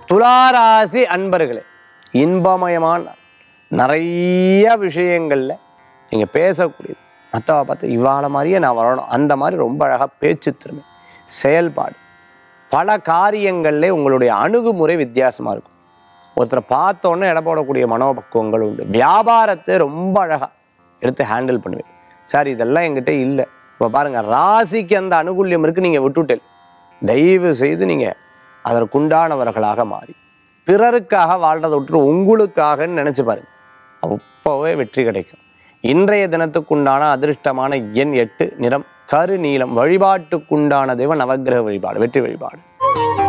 துளாராசி அன்பர்களே இன்பமயமான நிறைய விஷயங்களில் நீங்கள் பேசக்கூடியது மற்றவ பார்த்து இவாள மாதிரியே நான் வரணும் அந்த மாதிரி ரொம்ப அழகாக பேச்சு திறமை செயல்பாடு பல காரியங்களில் உங்களுடைய அணுகுமுறை வித்தியாசமாக இருக்கும் ஒருத்தரை பார்த்தோன்னே இட போடக்கூடிய மனோபக்குவங்கள் உண்டு வியாபாரத்தை ரொம்ப அழகாக எடுத்து ஹேண்டில் பண்ணுவேன் சார் இதெல்லாம் என்கிட்ட இல்லை இப்போ பாருங்கள் ராசிக்கு அந்த அனுகூல்யம் இருக்குது நீங்கள் விட்டுட்டேன் தயவு செய்து நீங்கள் அதற்குண்டானவர்களாக மாறி பிறருக்காக வாழ்றதை விட்டுட்டு உங்களுக்காகன்னு நினச்சி பாருங்க அப்போவே வெற்றி கிடைக்கும் இன்றைய தினத்துக்குண்டான அதிர்ஷ்டமான எண் எட்டு நிறம் கருநீலம் வழிபாட்டுக்குண்டான தெய்வ நவக்கிரக வழிபாடு வெற்றி வழிபாடு